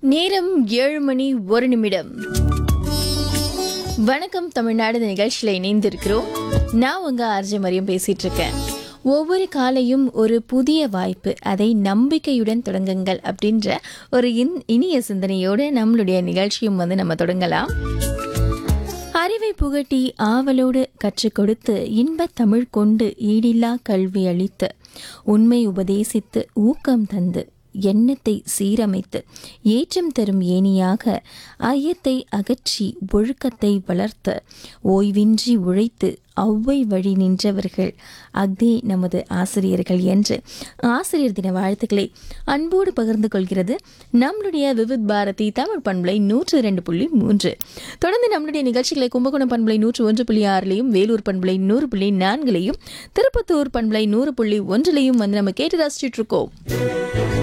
நேரம் ஏழு மணி ஒரு நிமிடம் வணக்கம் தமிழ்நாடு இந்த நிகழ்ச்சியில் இணைந்திருக்கிறோம் நான் உங்க ஆர்ஜே மரியம் பேசிட்டு இருக்கேன் ஒவ்வொரு காலையும் ஒரு புதிய வாய்ப்பு அதை நம்பிக்கையுடன் தொடங்குங்கள் அப்படின்ற ஒரு இன் இனிய சிந்தனையோடு நம்மளுடைய நிகழ்ச்சியும் வந்து நம்ம தொடங்கலாம் அறிவை புகட்டி ஆவலோடு கற்றுக் கொடுத்து இன்பத் தமிழ் கொண்டு ஈடில்லா கல்வி அளித்து உண்மை உபதேசித்து ஊக்கம் தந்து எண்ணத்தை சீரமைத்து ஏற்றம் தரும் ஏணியாக ஐயத்தை அகற்றி ஒழுக்கத்தை வளர்த்து ஓய்வின்றி உழைத்து ஒவ்வை வழி நின்றவர்கள் அக்தே நமது ஆசிரியர்கள் என்று ஆசிரியர் தின வாழ்த்துக்களை அன்போடு பகிர்ந்து கொள்கிறது நம்மளுடைய விவித் பாரதி தமிழ் பண்பலை நூற்று இரண்டு புள்ளி மூன்று தொடர்ந்து நம்மளுடைய நிகழ்ச்சிகளை கும்பகோணம் பண்பலை நூற்று ஒன்று புள்ளி ஆறுலையும் வேலூர் பண்பலை நூறு புள்ளி நான்குலையும் திருப்பத்தூர் பண்பலை நூறு புள்ளி ஒன்றிலையும் வந்து நம்ம கேட்டு ரசிச்சுட்டு இருக்கோம்